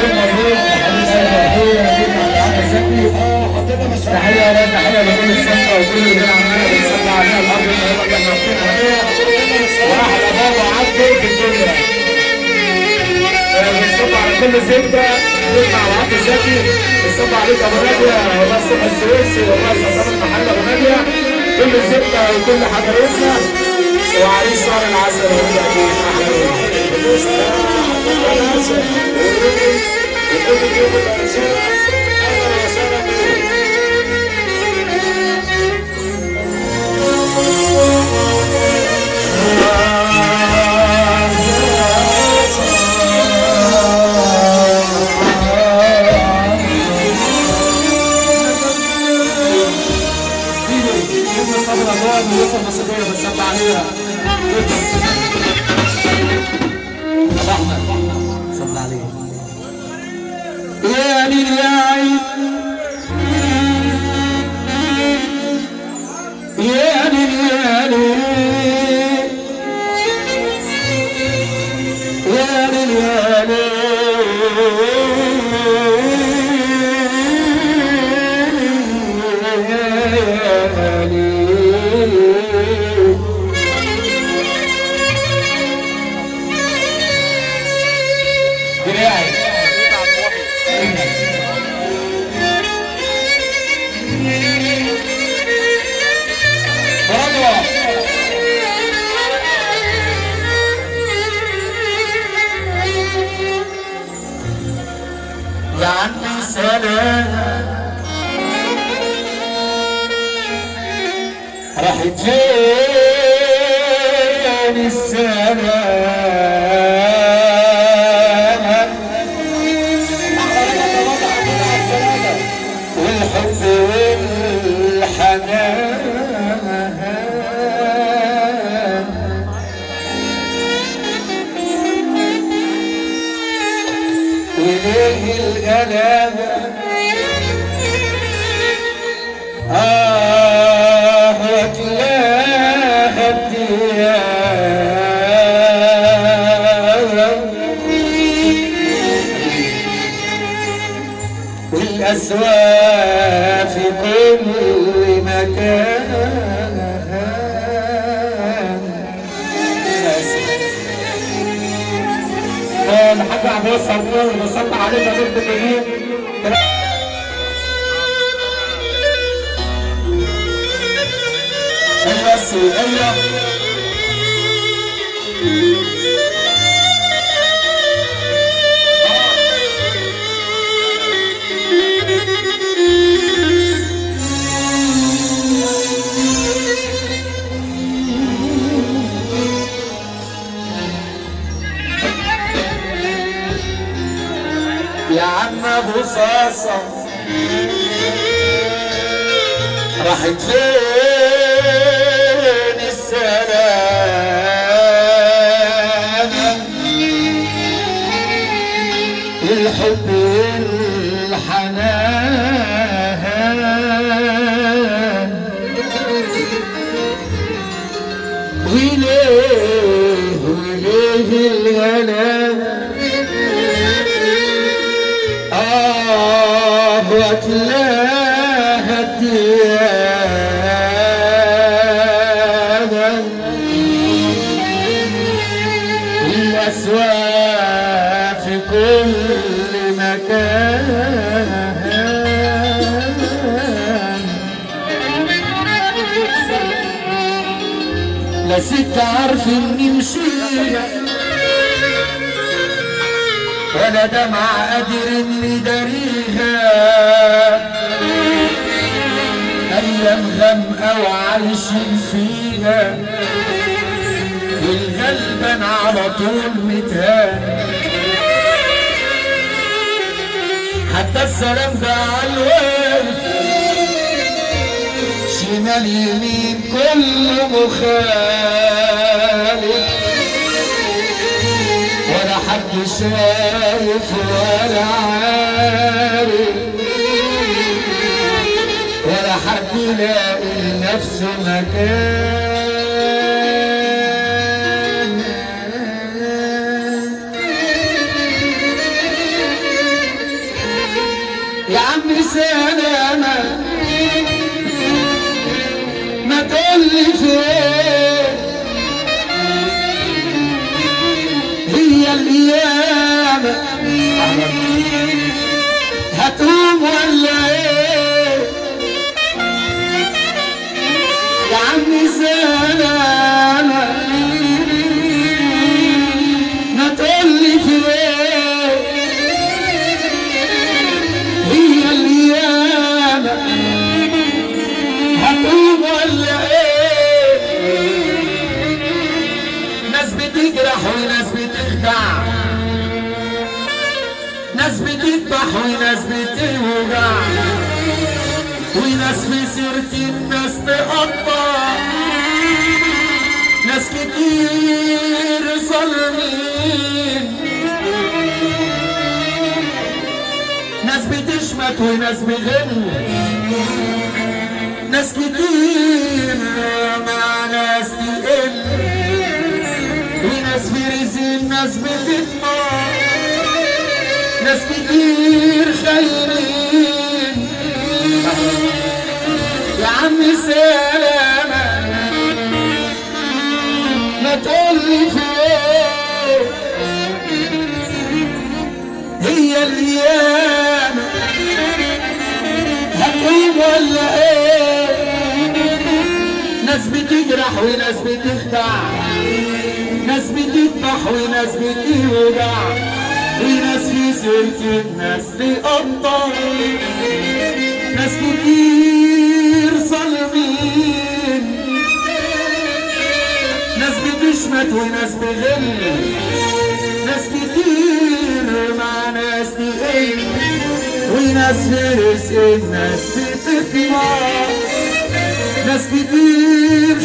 تحية يا تحية لكل السفرة وكل اللي كان عمال بيصلي عليها الأرض اللي هو كان مفتوح عليها وأحلى بابا عبد في الدنيا. بنصب على كل زبدة نطلع على عبد زكي بنصب عليك أبو نادية والله الصبح السويسي والله صاحب المحل أبو نادية كل زبدة وكل حبايبنا وعريس شهر العسل ورجع بيه أحلى صلى عليه يا ليل يا عين يا ليل يا ليل يا ليل يا ليل دراعي برافو يا عمي سلام راح تجيني السلام والحب والحنان إليه الغلابة آه وتلاها الديار والأسواق في كل مكان الحاج عبد الصبور بصلي عليه ضد الجميع ايوه بس ايوه يا عم ابو صاصه راحت فين السلام الحب والحنان وليه وليه الغلام آه وتلاها الديانة الأسواق في كل مكان لا ست عارف اني مشيت ولا دمع قادر اني داريها ايام غامقه وعايشين فيها والغلبان على طول متهان حتى السلام ده عالواقف شمال يمين كله مخالف ولا حد شايف ولا عارف ولا حد يلاقي لنفسه مكان عم سلامة ما تقولي فين هي الايام هتقوم ولا ايه يا عم سلامة ما تقولي فين هي الايام هتقوم ولا ايه ناس بتجرح وناس بتخدع ناس بتذبح وناس بتوجع وناس في سيرة الناس تقطع ناس كتير ظالمين ناس بتشمت وناس بغل ناس كتير مع ناس تقل وناس في رزق ناس بتطمع ناس كتير خاينين يا عم سلامة ما تقولي فين هي الايام هتقوم ولا ايه ناس بتجرح وناس بتخدع ناس بتذبح وناس بتوجع وناس في سيرة الناس تقطع ناس كتير ظالمين ناس بتشمت وناس بغل ناس كتير مع ناس تقل وناس في رزق الناس بتطمع ناس كتير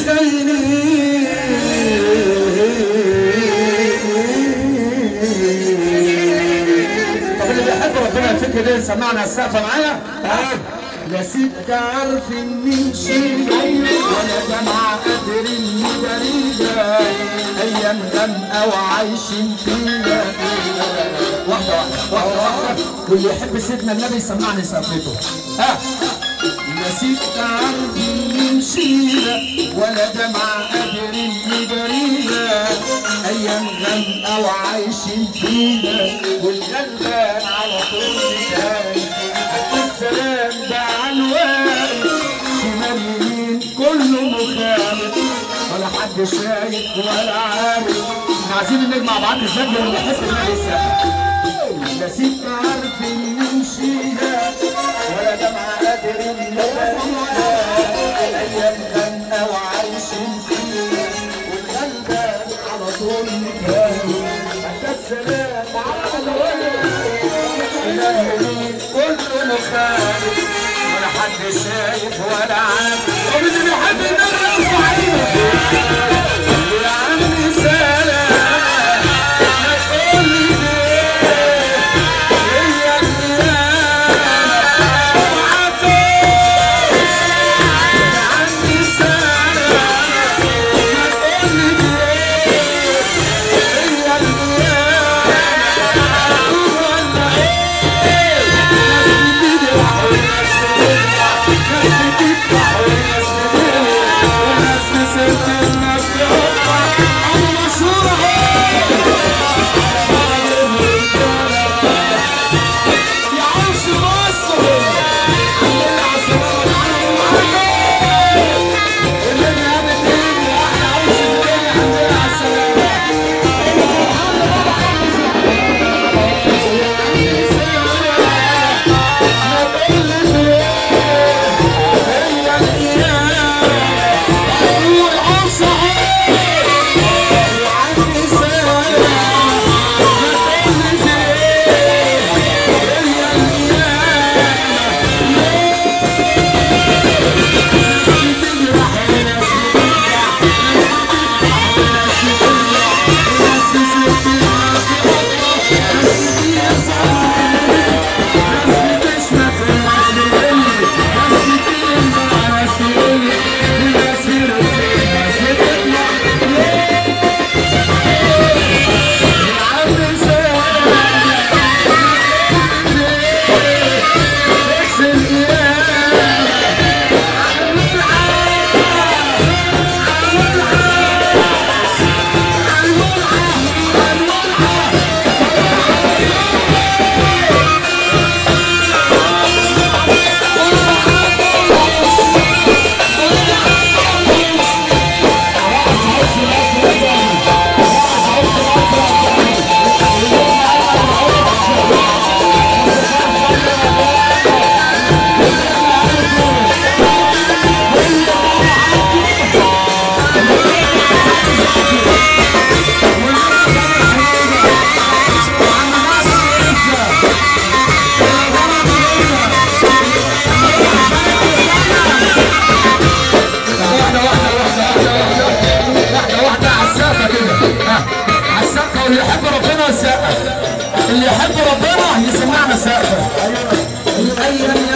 خاينين طب اللي بيحب ربنا الفكر ده سمعنا السقفه معايا تعال يا ست عارف اني مشيت ولا جمع قدر اني بريدة ايام غامقه وعايشين فيها واحده واحده واحده واحده واللي يحب سيدنا النبي يسمعني سقفته ها يا ست عارف اني مشيت ولا دمع قادر اني بريدة ايام غامقه وعايشين فيها والغلبان على طول مكان السلام ده عنوان شمال يمين كله مخالف ولا حد شايف ولا عارف احنا عايزين نجمع مع بعض الزبده اللي بيحس النبي السبب لا ست عارف اني مشيها ولا دمعة قادر اني بريها ايام غامقة وعايشين فيها والغلبان على طول مكانه حتى السلام على الوالد كله مخالف ولا حد شايف ولا عارف ومن اللي بيحب النبي يرفع ايده يا عم سلام ما تقولي ليه هي الايام وعطول يا عم سلام ما تقولي ليه هي الايام ولا ايه ناس بتجرح وناس بتجرح ناس بتذبح وناس بتذبح وناس بسيرة الناس اللي يحب ربنا يسمعنا سقفه ايام